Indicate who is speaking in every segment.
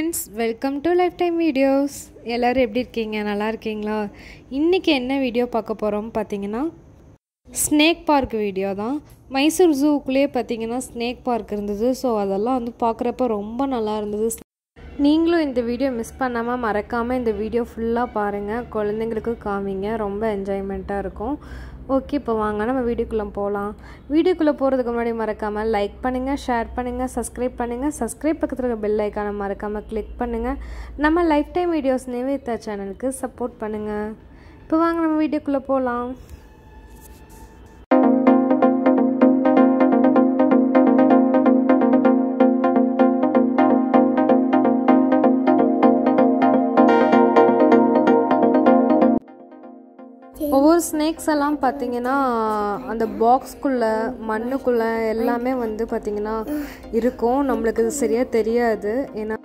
Speaker 1: friends welcome to Life Time Videos எல்லோரும் எப்படி இருக்கீங்க நல்லா இருக்கீங்களா இன்றைக்கி என்ன வீடியோ பார்க்க போகிறோம் பார்த்தீங்கன்னா ஸ்னேக் பார்க் வீடியோ தான் மைசூர் ஜூக்குள்ளேயே பார்த்தீங்கன்னா ஸ்னேக் பார்க் இருந்தது ஸோ அதெல்லாம் வந்து பார்க்குறப்ப ரொம்ப நல்லா இருந்தது நீங்களும் இந்த வீடியோ மிஸ் பண்ணாமல் மறக்காமல் இந்த வீடியோ ஃபுல்லாக பாருங்கள் குழந்தைங்களுக்கு காமிங்க ரொம்ப என்ஜாய்மெண்ட்டாக இருக்கும் ஓகே இப்போ வாங்க நம்ம வீடியோக்குள்ளே போகலாம் வீடியோக்குள்ளே போகிறதுக்கு முன்னாடி மறக்காமல் லைக் பண்ணுங்கள் ஷேர் பண்ணுங்கள் சப்ஸ்கிரைப் பண்ணுங்கள் சப்ஸ்கிரைப் பக்கத்தில் இருக்க பெல் ஐக்கானை மறக்காமல் கிளிக் பண்ணுங்கள் நம்ம லைஃப் டைம் வீடியோஸ் நிவேதா சேனலுக்கு சப்போர்ட் பண்ணுங்கள் இப்போ வாங்க நம்ம வீடியோக்குள்ளே போகலாம் ஒவ்வொரு ஸ்னேக்ஸ் எல்லாம் பார்த்தீங்கன்னா அந்த பாக்ஸ்குள்ளே மண்ணுக்குள்ளே எல்லாமே வந்து பார்த்திங்கன்னா இருக்கும் நம்மளுக்கு இது சரியாக தெரியாது ஏன்னா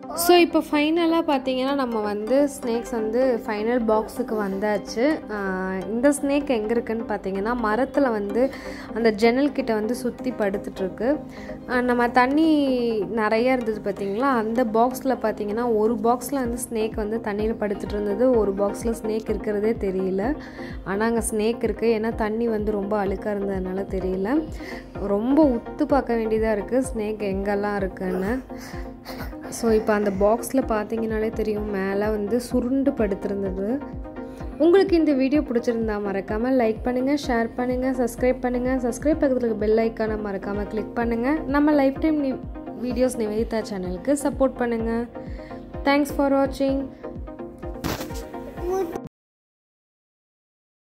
Speaker 1: ஸோ இப்போ ஃபைனலாக பார்த்தீங்கன்னா நம்ம வந்து ஸ்னேக்ஸ் வந்து ஃபைனல் பாக்ஸுக்கு வந்தாச்சு ஆஹ் இந்த ஸ்னேக் எங்கே இருக்குன்னு பார்த்தீங்கன்னா மரத்தில் வந்து அந்த ஜன்னல் கிட்ட வந்து சுற்றி படுத்துட்ருக்கு நம்ம தண்ணி நிறைய இருந்தது பார்த்தீங்களா அந்த பாக்ஸில் பார்த்தீங்கன்னா ஒரு பாக்ஸில் வந்து ஸ்னேக் வந்து தண்ணியில் படுத்துட்டு இருந்தது ஒரு பாக்ஸில் ஸ்னேக் இருக்கிறதே தெரியல ஆனால் அங்கே ஸ்னேக் இருக்குது ஏன்னா தண்ணி வந்து ரொம்ப அழுக்காக இருந்ததுனால தெரியல ரொம்ப உத்து பார்க்க வேண்டியதாக இருக்குது ஸ்னேக் எங்கெல்லாம் இருக்குன்னு ஸோ இப்போ அந்த பாக்ஸில் பார்த்தீங்கனாலே தெரியும் மேலே வந்து சுருண்டு படுத்திருந்தது உங்களுக்கு இந்த வீடியோ பிடிச்சிருந்தா மறக்காமல் லைக் பண்ணுங்கள் ஷேர் பண்ணுங்கள் சப்ஸ்கிரைப் பண்ணுங்கள் சப்ஸ்கிரைப் பக்கத்தில் இருக்க பெல் ஐக்கானை மறக்காமல் கிளிக் பண்ணுங்கள் நம்ம லைஃப் டைம் வீடியோஸ் நிவேதிதா சேனலுக்கு சப்போர்ட் பண்ணுங்கள் தேங்க்ஸ் ஃபார் வாட்சிங்